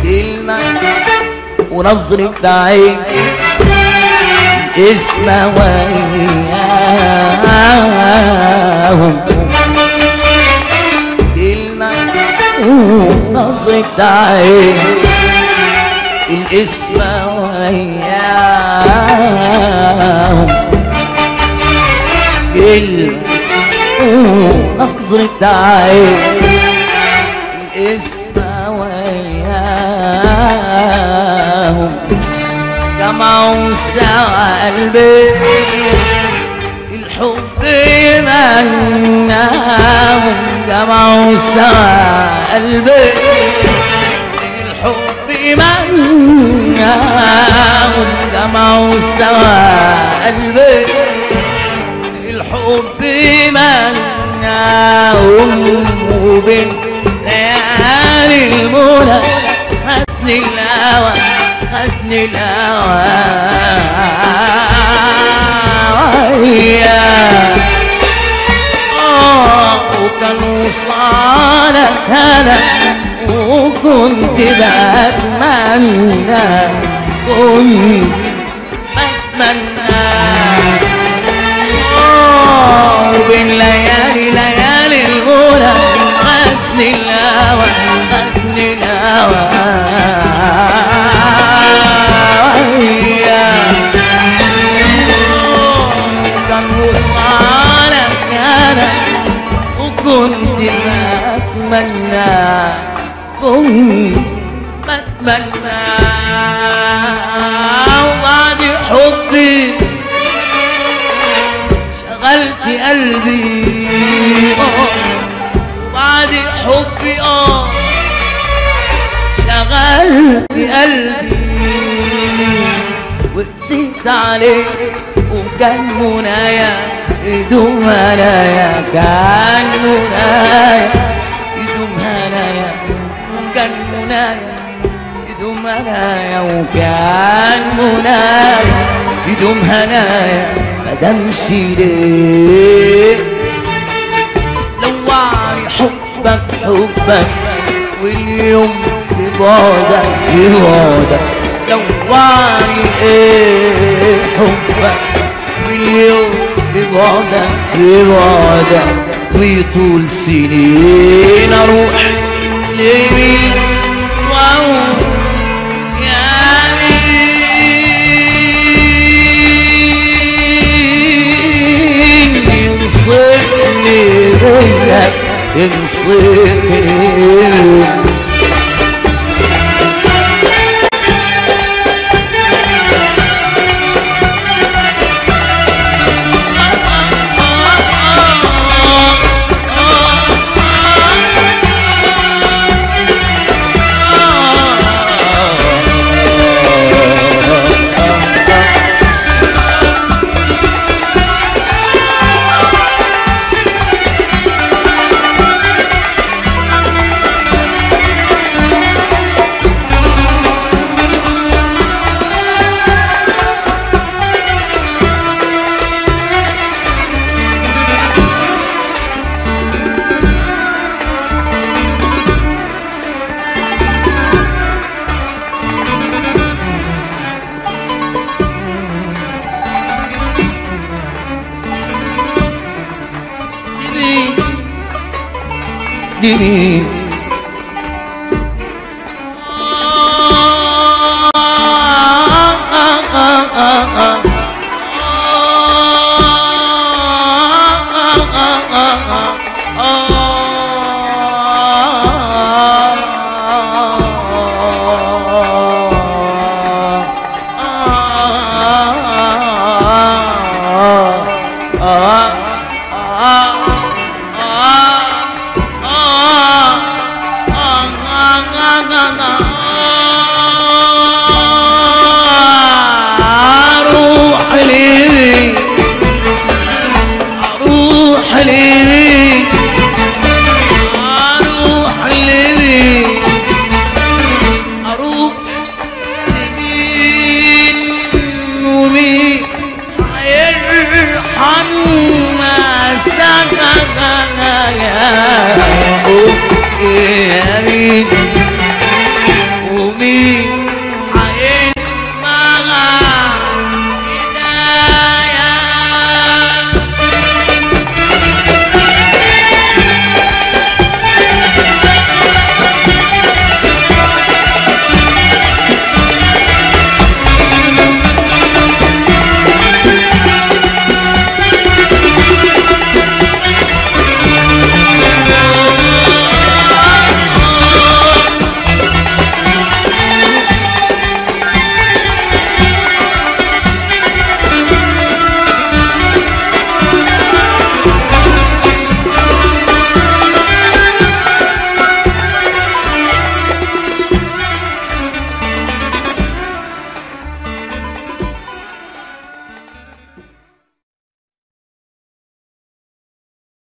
كلمة ونظرة عين اسم وياهم كلمة ونظرة عين الاسم وياهم كلمة ونظرة عين الاسم وياهم جمعوا سوا قلبي الحب مناهم جمعوا سوا قلبي الحب مناهم جمعوا سوا قلبي الحب مناهم وبين ليالي المنى خدني الهوى خدني الهوى وياه آه، وكان وصالك انا وكنت بتمنى كنت بتمنى آه، وبين ليالي ليالي الغنى خدني الهوى خدني الهوى وياه كان وصالك انا وكنت بتمنى كنت بتمنى وبعد حبي شغلت قلبي آه، وبعد حبي اه شغلت قلبي وقسيت عليك وكان منايا يدوم هنايا كان منايا يدوم هنايا وكان منايا يدوم هنايا وكان منايا يدوم هنايا مدامش ليه لوعي حبك حبك واليوم في بعدك في بعدك لوعي ايه حبك واليوم في بعدك في بعدك ويطول سنين اروح لمين واروح يمين ينصفني غيرك ينصفني لمين